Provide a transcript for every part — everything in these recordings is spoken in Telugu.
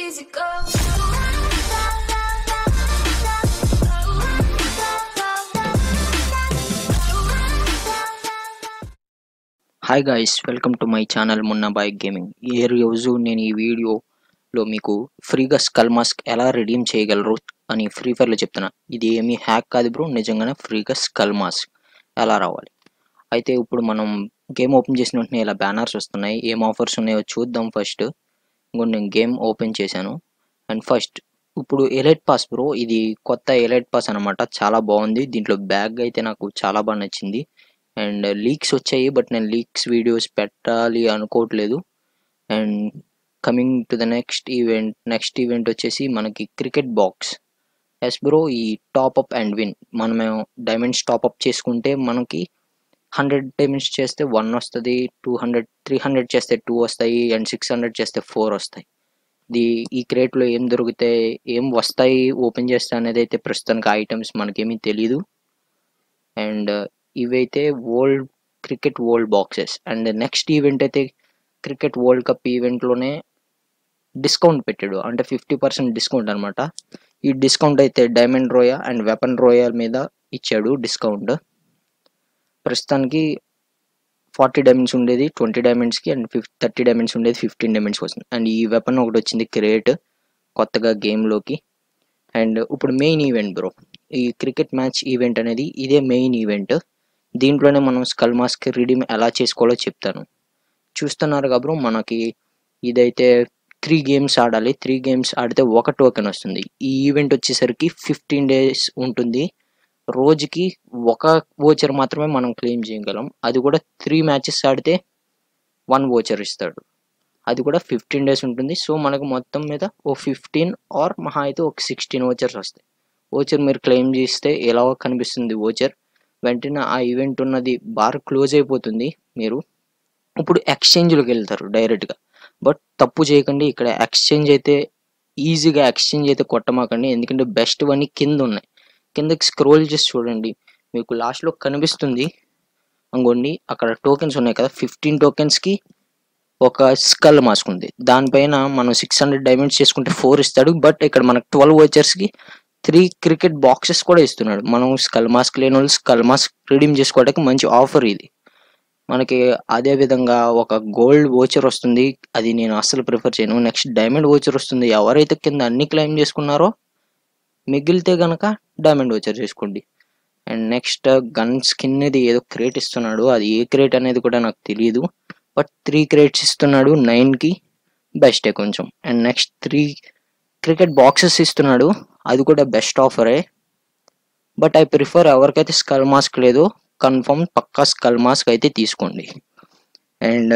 easy go. Hi guys welcome to my channel Munna bike gaming ఈ రోజు నేను ఈ వీడియోలో మీకు ఫ్రీగా స్కల్ మాస్క్ ఎలా రెడీమ్ చేయగలరు అని ఫ్రీ ఫైర్లో చెప్తున్నా ఇది ఏమీ హ్యాక్ కాదు బ్రో నిజంగానే ఫ్రీగా స్కల్ మాస్క్ ఎలా రావాలి అయితే ఇప్పుడు మనం గేమ్ ఓపెన్ చేసిన వెంటనే ఇలా బ్యానర్స్ వస్తున్నాయి ఏం ఆఫర్స్ ఉన్నాయో చూద్దాం ఫస్ట్ ఇంకోటి నేను గేమ్ ఓపెన్ చేశాను అండ్ ఫస్ట్ ఇప్పుడు ఎలైట్ పాస్ బ్రో ఇది కొత్త ఎలైట్ పాస్ అనమాట చాలా బాగుంది దీంట్లో బ్యాగ్ అయితే నాకు చాలా బాగా నచ్చింది అండ్ లీక్స్ వచ్చాయి బట్ నేను లీక్స్ వీడియోస్ పెట్టాలి అనుకోవట్లేదు and coming to the next event next event వచ్చేసి మనకి క్రికెట్ బాక్స్ ఎస్ బ్రో ఈ టాప్ అప్ అండ్ విన్ మనం డైమండ్స్ టాప్ అప్ చేసుకుంటే మనకి హండ్రెడ్ డైమండ్స్ చేస్తే వన్ వస్తుంది టూ హండ్రెడ్ త్రీ హండ్రెడ్ చేస్తే టూ వస్తాయి అండ్ సిక్స్ హండ్రెడ్ చేస్తే ఫోర్ వస్తాయి ఇది ఈ క్రేట్లో ఏం దొరుకుతాయి ఏం వస్తాయి ఓపెన్ చేస్తే అనేది అయితే ప్రస్తుతానికి ఐటమ్స్ మనకేమీ తెలీదు అండ్ ఇవైతే world cricket world boxes and next event అయితే క్రికెట్ వరల్డ్ కప్ ఈవెంట్లోనే డిస్కౌంట్ పెట్టాడు అంటే ఫిఫ్టీ పర్సెంట్ డిస్కౌంట్ అనమాట ఈ డిస్కౌంట్ అయితే diamond royale and weapon royal మీద ఇచ్చాడు డిస్కౌంట్ ప్రస్తుతానికి ఫార్టీ డైమండ్స్ ఉండేది ట్వంటీ డైమండ్స్కి అండ్ ఫిఫ్ థర్టీ డైమండ్స్ ఉండేది ఫిఫ్టీన్ డైమండ్స్కి వస్తుంది అండ్ ఈ వెపన్ ఒకటి వచ్చింది క్రియేట్ కొత్తగా గేమ్లోకి అండ్ ఇప్పుడు మెయిన్ ఈవెంట్ బ్రో ఈ క్రికెట్ మ్యాచ్ ఈవెంట్ అనేది ఇదే మెయిన్ ఈవెంట్ దీంట్లోనే మనం స్కల్ మాస్క్ రిడీమ్ ఎలా చేసుకోవాలో చెప్తాను చూస్తున్నారు కదా బ్రో మనకి ఇదైతే త్రీ గేమ్స్ ఆడాలి త్రీ గేమ్స్ ఆడితే ఒక టోకెన్ వస్తుంది ఈ ఈవెంట్ వచ్చేసరికి ఫిఫ్టీన్ డేస్ ఉంటుంది రోజుకి ఒక ఓచర్ మాత్రమే మనం క్లెయిమ్ చేయగలం అది కూడా త్రీ మ్యాచెస్ ఆడితే వన్ ఓచర్ ఇస్తాడు అది కూడా ఫిఫ్టీన్ డేస్ ఉంటుంది సో మనకు మొత్తం మీద ఓ ఫిఫ్టీన్ ఆర్ మహా అయితే ఒక సిక్స్టీన్ ఓచర్స్ వస్తాయి ఓచర్ మీరు క్లెయిమ్ చేస్తే ఎలా కనిపిస్తుంది ఓచర్ వెంటనే ఆ ఈవెంట్ ఉన్నది బార్ క్లోజ్ అయిపోతుంది మీరు ఇప్పుడు ఎక్స్చేంజ్లోకి వెళ్తారు డైరెక్ట్గా బట్ తప్పు చేయకండి ఇక్కడ ఎక్స్చేంజ్ అయితే ఈజీగా ఎక్స్చేంజ్ అయితే కొట్టమాకండి ఎందుకంటే బెస్ట్ వన్నీ కింద ఉన్నాయి కిందకి స్క్రోల్ చేసి చూడండి మీకు లాస్ట్లో కనిపిస్తుంది అనుకోండి అక్కడ టోకెన్స్ ఉన్నాయి కదా ఫిఫ్టీన్ టోకెన్స్కి ఒక స్కల్ మాస్క్ ఉంది దానిపైన మనం సిక్స్ హండ్రెడ్ డైమండ్స్ చేసుకుంటే ఫోర్ ఇస్తాడు బట్ ఇక్కడ మనకు ట్వెల్వ్ వచ్చర్స్కి త్రీ క్రికెట్ బాక్సెస్ కూడా ఇస్తున్నాడు మనం స్కల్ మాస్క్ లేని వాళ్ళు స్కల్ మాస్క్ రిడీమ్ చేసుకోవడానికి మంచి ఆఫర్ ఇది మనకి అదే విధంగా ఒక గోల్డ్ ఓచర్ వస్తుంది అది నేను అస్సలు ప్రిఫర్ చేయను నెక్స్ట్ డైమండ్ ఓచర్ వస్తుంది ఎవరైతే కింద అన్ని క్లెయిమ్ చేసుకున్నారో మిగిలితే గనక డైమండ్ ఓచర్ చేసుకోండి అండ్ నెక్స్ట్ గన్ స్కిన్ ఇది ఏదో క్రేట్ ఇస్తున్నాడు అది ఏ క్రేట్ అనేది కూడా నాకు తెలియదు బట్ త్రీ క్రేట్స్ ఇస్తున్నాడు నైన్కి బెస్టే కొంచెం and next three cricket boxes ఇస్తున్నాడు అది కూడా బెస్ట్ ఆఫరే బట్ ఐ ప్రిఫర్ ఎవరికైతే స్కల్ మాస్క్ లేదో కన్ఫర్మ్ పక్కా స్కల్ మాస్క్ అయితే తీసుకోండి అండ్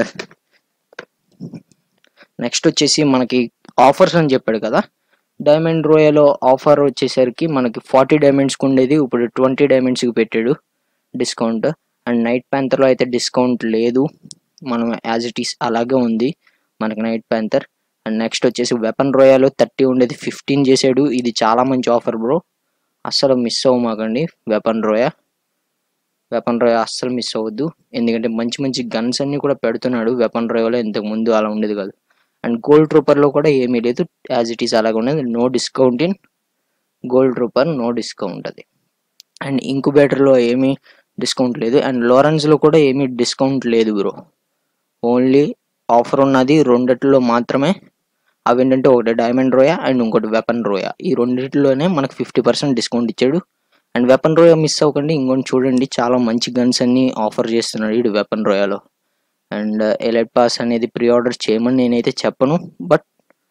నెక్స్ట్ వచ్చేసి మనకి ఆఫర్స్ అని చెప్పాడు కదా డైమండ్ రోయలో ఆఫర్ వచ్చేసరికి మనకి ఫార్టీ డైమండ్స్కి ఉండేది ఇప్పుడు ట్వంటీ డైమండ్స్కి పెట్టాడు డిస్కౌంట్ అండ్ నైట్ ప్యాంతర్లో అయితే డిస్కౌంట్ లేదు మనం యాజ్ ఇట్ ఈస్ అలాగే ఉంది మనకి నైట్ ప్యాంతర్ అండ్ నెక్స్ట్ వచ్చేసి వెపన్ రోయాలో థర్టీ ఉండేది ఫిఫ్టీన్ చేసాడు ఇది చాలా మంచి ఆఫర్ బ్రో అస్సలు మిస్ అవ్వమాకండి వెపన్ రోయా వెపన్ రోయా అస్సలు మిస్ అవ్వద్దు ఎందుకంటే మంచి మంచి గన్స్ అన్ని కూడా పెడుతున్నాడు వెపన్ రోయాలో ఇంతకు ముందు అలా ఉండేది కాదు అండ్ గోల్డ్ ట్రూపర్లో కూడా ఏమీ లేదు యాజ్ ఇట్ ఈస్ అలాగే ఉండేది no discount in gold trooper no discount అది అండ్ ఇంకుబేటర్లో ఏమీ డిస్కౌంట్ లేదు అండ్ లోరెన్స్లో కూడా ఏమీ డిస్కౌంట్ లేదు బ్రో ఓన్లీ ఆఫర్ ఉన్నది రెండిట్లో మాత్రమే అవి ఏంటంటే ఒకటి డైమండ్ రోయా అండ్ ఇంకోటి వెపన్ రోయా ఈ రెండిట్లోనే మనకు ఫిఫ్టీ పర్సెంట్ డిస్కౌంట్ ఇచ్చాడు అండ్ వెపన్ రోయా మిస్ అవ్వకండి ఇంకొని చూడండి చాలా మంచి గన్స్ అన్ని ఆఫర్ చేస్తున్నాడు ఇటు వెపన్ రోయాలో అండ్ ఎలైట్ పాస్ అనేది ప్రీ ఆర్డర్ చేయమని నేనైతే చెప్పను బట్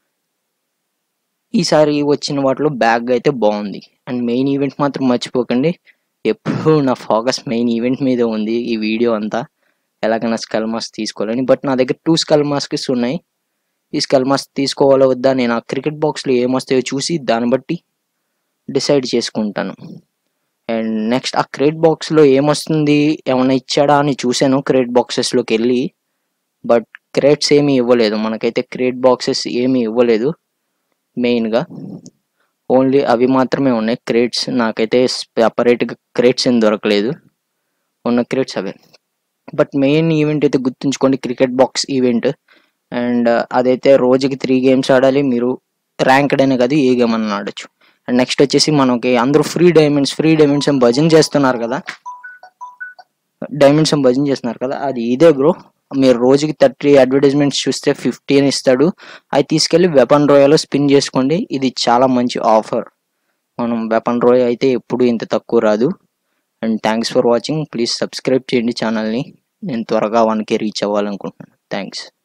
ఈసారి వచ్చిన వాటిలో బ్యాగ్ అయితే బాగుంది అండ్ మెయిన్ ఈవెంట్ మాత్రం మర్చిపోకండి ఎప్పుడు నా ఫోకస్ మెయిన్ ఈవెంట్ మీద ఉంది ఈ వీడియో అంతా ఎలాగైనా స్కల్ మాస్క్ తీసుకోవాలని బట్ నా దగ్గర టూ స్కల్ మాస్క్స్ ఉన్నాయి ఈ స్కల్ మాస్క్ తీసుకోవాలో వద్దా నేను ఆ క్రికెట్ బాక్స్లో ఏమొస్తాయో చూసి దాన్ని బట్టి డిసైడ్ చేసుకుంటాను అండ్ నెక్స్ట్ ఆ క్రేట్ బాక్స్లో ఏమొస్తుంది ఏమైనా ఇచ్చాడా అని చూశాను క్రేట్ బాక్సెస్లోకి వెళ్ళి బట్ క్రేట్స్ ఏమీ ఇవ్వలేదు మనకైతే క్రేట్ బాక్సెస్ ఏమీ ఇవ్వలేదు మెయిన్గా ఓన్లీ అవి మాత్రమే ఉన్నాయి క్రేట్స్ నాకైతే సపరేట్గా క్రేట్స్ ఏం దొరకలేదు ఉన్న క్రేట్స్ అవే బట్ మెయిన్ ఈవెంట్ అయితే గుర్తుంచుకోండి క్రికెట్ బాక్స్ ఈవెంట్ అండ్ అదైతే రోజుకి త్రీ గేమ్స్ ఆడాలి మీరు ర్యాంక్డ్ అనే కాదు ఏ గేమ్ అని ఆడొచ్చు అండ్ నెక్స్ట్ వచ్చేసి మనకి అందరూ ఫ్రీ డైమండ్స్ ఫ్రీ డైమండ్స్ అని భజన చేస్తున్నారు కదా డైమండ్స్ అని భజన చేస్తున్నారు కదా అది ఇదే బ్రో మీరు రోజుకి థర్టీ అడ్వర్టైజ్మెంట్స్ చూస్తే ఫిఫ్టీన్ ఇస్తాడు అవి తీసుకెళ్ళి వెపన్ రోయలో స్పిన్ చేసుకోండి ఇది చాలా మంచి ఆఫర్ మనం వెపన్ రోయ్ అయితే ఎప్పుడు ఇంత తక్కువ రాదు and thanks for watching please subscribe చేయండి ఛానల్ని నేను త్వరగా వన్కే రీచ్ అవ్వాలనుకుంటున్నాను థ్యాంక్స్